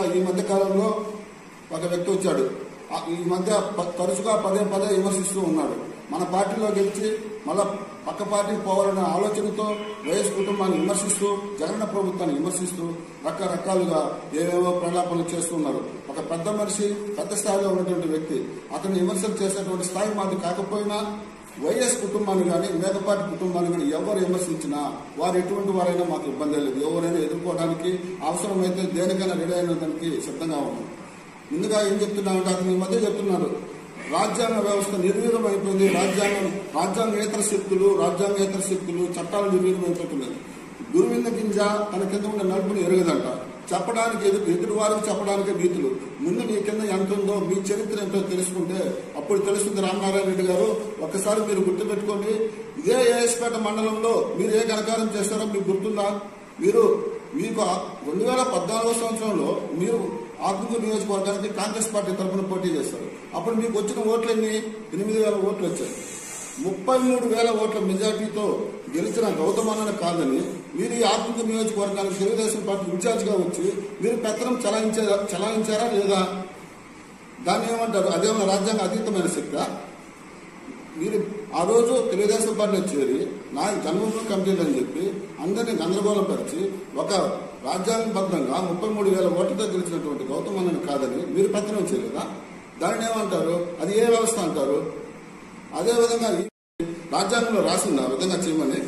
ఈ మధ్య కాలంలో ఒక వ్యక్తి వచ్చాడు ఆ, ఈ మధ్య ప- తరచుగా పదే పదే విమర్శిస్తూ ఉన్నాడు మన పార్టీలో గెలిచి మళ్ళా పక్క పార్టీకి పోవాలనే ఆలోచనతో వైఎస్ కుటుంబాన్ని విమర్శిస్తూ జగన్ ప్రభుత్వాన్ని విమర్శిస్తూ రకరకాలుగా ఏవేవో ప్రలాపనలు చేస్తున్నారు ఒక పెద్ద మనిషి పెద్ద స్థాయిలో ఉన్నటువంటి వ్యక్తి అతన్ని విమర్శలు చేసేటువంటి స్థాయి మాది కాకపోయినా వైఎస్ కుటుంబాన్ని కానీ మేకపాటి కుటుంబాన్ని కానీ ఎవరు విమర్శించినా వారు ఎటువంటి వారైనా మాకు ఇబ్బంది లేదు ఎవరైనా ఎదుర్కోవడానికి అవసరమైతే దేనికైనా రెడీ అయిన దానికి సిద్ధంగా ఉన్నాం ముందుగా ఏం చెప్తున్నామంటే అతను ఈ మధ్య చెప్తున్నాడు రాజ్యాంగ వ్యవస్థ నిర్వీర్యం అయిపోయింది రాజ్యాంగం రాజ్యాంగేతర శక్తులు రాజ్యాంగేతర శక్తులు చట్టాలు నిర్వీర్యం అయిపోతున్నాయి గురువింద గింజ తన కింద ఉన్న నలుపుని ఎరగదంట చెప్పడానికి ఎదురు ఎదురు వారికి చెప్పడానికి నీతులు ముందు మీ కింద ఎంత ఉందో మీ చరిత్ర ఏంటో తెలుసుకుంటే అప్పుడు తెలుస్తుంది రామనారాయణ రెడ్డి గారు ఒక్కసారి మీరు గుర్తుపెట్టుకోండి ఇదే ఏఎస్పేట మండలంలో మీరు ఏ ఘనకారం చేస్తారో మీకు గుర్తుందా మీరు మీకు రెండు వేల పద్నాలుగో సంవత్సరంలో మీరు ఆత్మకూరు నియోజకవర్గానికి కాంగ్రెస్ పార్టీ తరఫున పోటీ చేస్తారు అప్పుడు మీకు వచ్చిన ఓట్లు ఎన్ని ఎనిమిది వేల ఓట్లు వచ్చాయి ముప్పై మూడు వేల ఓట్ల మెజార్టీతో గెలిచిన గౌతమానని కాదని మీరు ఈ ఆత్మకూరు నియోజకవర్గానికి తెలుగుదేశం పార్టీ ఇన్ఛార్జ్గా వచ్చి మీరు పెత్తనం చలాయించారా చలాయించారా లేదా దాన్ని ఏమంటారు అదేమన్నా రాజ్యాంగ అతీతమైన శక్తి మీరు ఆ రోజు తెలుగుదేశం పార్టీలో చేరి నా జన్మభూమి కమిటీలు అని చెప్పి అందరినీ గందరగోళం పరిచి ఒక రాజ్యాంగబద్ధంగా ముప్పై మూడు వేల ఓట్లతో గెలిచినటువంటి గౌతమ్ అన్నని కాదని మీరు పత్రం చేయలేదా దానిని ఏమంటారు అది ఏ వ్యవస్థ అంటారు అదేవిధంగా ఈ రాజ్యాంగంలో రాసింది ఆ విధంగా చేయమని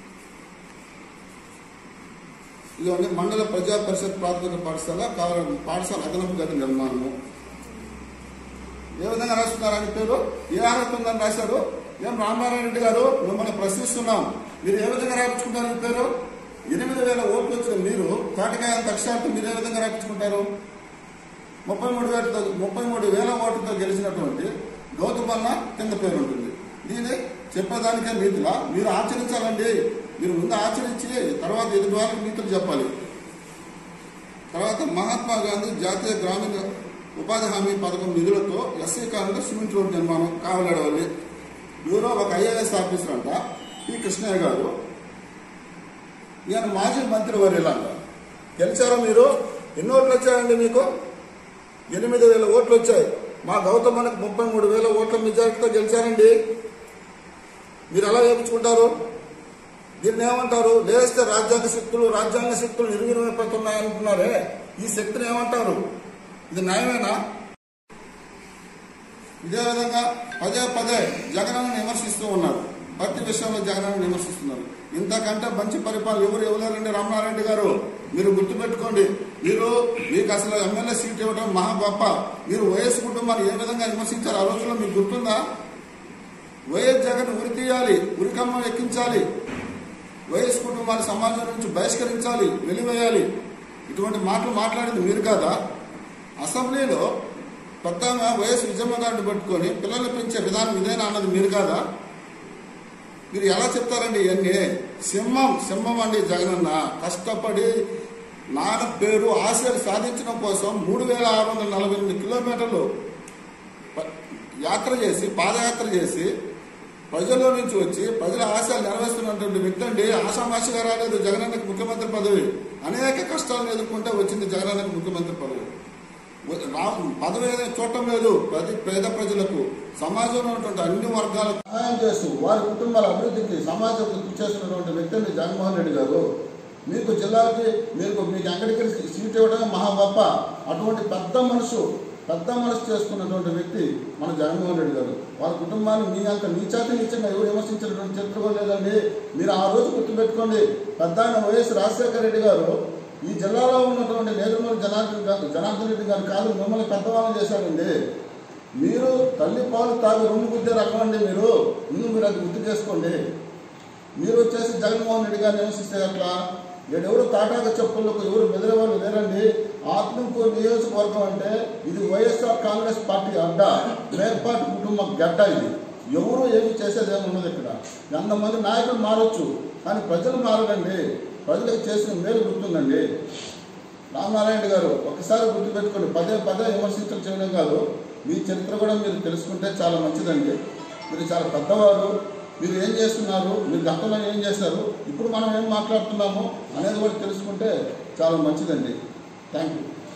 ఇదిగోండి మండల ప్రజా పరిషత్ ప్రాథమిక పాఠశాల కావలి పాఠశాల అదనపు గది నిర్మాణము ఏ విధంగా రాస్తున్నారని పేరు ఏ అర్హత ఉందని రాశారు ఏం రామారాయణ రెడ్డి గారు మిమ్మల్ని ప్రశ్నిస్తున్నాం మీరు ఏ విధంగా రాపించుకుంటారని పేరు ఎనిమిది వేల ఓట్లు వచ్చిన మీరు తాటకాయ అంత అక్షరాలతో మీరు ఏ విధంగా రాపించుకుంటారు ముప్పై మూడు వేలతో ముప్పై మూడు వేల ఓట్లతో గెలిచినటువంటి గౌతమన్న కింద పేరు ఉంటుంది దీని చెప్పేదానికే నీతులా మీరు ఆచరించాలండి మీరు ముందు ఆచరించి తర్వాత ఎదుటి వాళ్ళకి నీతులు చెప్పాలి తర్వాత మహాత్మా గాంధీ జాతీయ గ్రామీణ ఉపాధి హామీ పథకం నిధులతో ఎస్సీ కాలనీలో సిమెంట్ రోడ్ నిర్మాణం కావలడవాలి బ్యూరో ఒక ఐఏఎస్ ఆఫీసర్ అంట పి కృష్ణయ్య గారు ఈయన మాజీ మంత్రి వర్యులంట గెలిచారా మీరు ఎన్ని ఓట్లు వచ్చాయండి మీకు ఎనిమిది వేల ఓట్లు వచ్చాయి మా గౌతమనికి ముప్పై మూడు వేల ఓట్ల మెజారిటీతో గెలిచారండి మీరు ఎలా వేపించుకుంటారు దీన్ని ఏమంటారు లేస్తే రాజ్యాంగ శక్తులు రాజ్యాంగ శక్తులు నిర్వీర్యమైపోతున్నాయంటున్నారే ఈ శక్తిని ఏమంటారు ఇది న్యాయమేనా ఇదే విధంగా పదే పదే జగనన్న విమర్శిస్తూ ఉన్నారు ప్రతి విషయంలో జగనన్న విమర్శిస్తున్నారు ఇంతకంటే మంచి పరిపాలన ఎవరు ఇవ్వలేరండి రామనారాయణ గారు మీరు గుర్తుపెట్టుకోండి మీరు మీకు అసలు ఎమ్మెల్యే సీట్ ఇవ్వడం మహా గొప్ప మీరు వైఎస్ కుటుంబాన్ని ఏ విధంగా విమర్శించారు ఆ రోజుల్లో మీకు గుర్తుందా వైఎస్ జగన్ ఉరి తీయాలి ఉరికమ్మ ఎక్కించాలి వైఎస్ కుటుంబాన్ని సమాజం నుంచి బహిష్కరించాలి వెలివేయాలి ఇటువంటి మాటలు మాట్లాడింది మీరు కాదా అసెంబ్లీలో కొత్తగా వైఎస్ విజయమ్మ గారిని పట్టుకొని పిల్లలు పెంచే విధానం ఇదేనా అన్నది మీరు కాదా మీరు ఎలా చెప్తారండి ఇవన్నీ సింహం సింహం అండి జగనన్న కష్టపడి నాన్న పేరు ఆశయాలు సాధించడం కోసం మూడు వేల ఆరు వందల నలభై ఎనిమిది కిలోమీటర్లు ప- యాత్ర చేసి పాదయాత్ర చేసి ప్రజల్లో నుంచి వచ్చి ప్రజల ఆశయాలు నెరవేరుస్తున్నటువంటి వ్యక్తి అండి ఆషామాషిగా రాలేదు జగనన్నకి ముఖ్యమంత్రి పదవి అనేక కష్టాలను ఎదుర్కొంటే వచ్చింది జగనన్నకి ముఖ్యమంత్రి పదవి రా- పదవి ఏదైనా చూడటం లేదు ప్రతి పేద ప్రజలకు సమాజంలో ఉన్నటువంటి అన్ని వర్గాలకు సహాయం చేస్తూ వారి కుటుంబాల అభివృద్ధికి సమాజ అభివృద్ధి చేస్తున్నటువంటి వ్యక్తి అండి జగన్మోహన్ రెడ్డి గారు మీకు జిల్లాకి మీకు మీకు ఎక్కడికి సీట్ ఇవ్వడమే మహా గొప్ప అటువంటి పెద్ద మనసు పెద్ద మనసు చేసుకున్నటువంటి వ్యక్తి మన జగన్మోహన్ రెడ్డి గారు వాళ్ళ కుటుంబాన్ని మీ అంత నీచాతి నీచంగా ఎవరు విమర్శించినటువంటి చరిత్ర కూడా లేదండి మీరు ఆ రోజు గుర్తుపెట్టుకోండి పెద్ద ఆయన వైఎస్ రాజశేఖర రెడ్డి గారు ఈ జిల్లాలో ఉన్నటువంటి నేదుమూరి జనార్దన్ గారు జనార్దన్ రెడ్డి గారు కాదు మిమ్మల్ని పెద్దవాళ్ళని చేశారండి మీరు తల్లి పాలు తాగి రొమ్ము గుద్దే రకం అండి మీరు ముందు మీరు అది గుర్తు చేసుకోండి మీరు వచ్చేసి జగన్మోహన్ రెడ్డి గారిని విమర్శిస్తే అట్లా ఎవరు తాటాక చెప్పులకు ఎవరు బెదిరే వాళ్ళు లేరండి ఆత్మకూరు నియోజకవర్గం అంటే ఇది వైఎస్ఆర్ కాంగ్రెస్ పార్టీ అడ్డ మేర్పాటి కుటుంబం గడ్డ ఇది ఎవరు ఏమి చేసేది ఏమి ఉన్నది ఇక్కడ ఎంతమంది నాయకులు మారొచ్చు కానీ ప్రజలు మారడండి ప్రజలకు చేసిన మేలు గుర్తుందండి రామనారాయణ గారు ఒకసారి గుర్తుపెట్టుకోండి పదే పదే విమర్శించడం చేయడం కాదు మీ చరిత్ర కూడా మీరు తెలుసుకుంటే చాలా మంచిదండి మీరు చాలా పెద్దవారు మీరు ఏం చేస్తున్నారు మీరు గతంలో ఏం చేశారు ఇప్పుడు మనం ఏం మాట్లాడుతున్నాము అనేది కూడా తెలుసుకుంటే చాలా మంచిదండి థ్యాంక్ యూ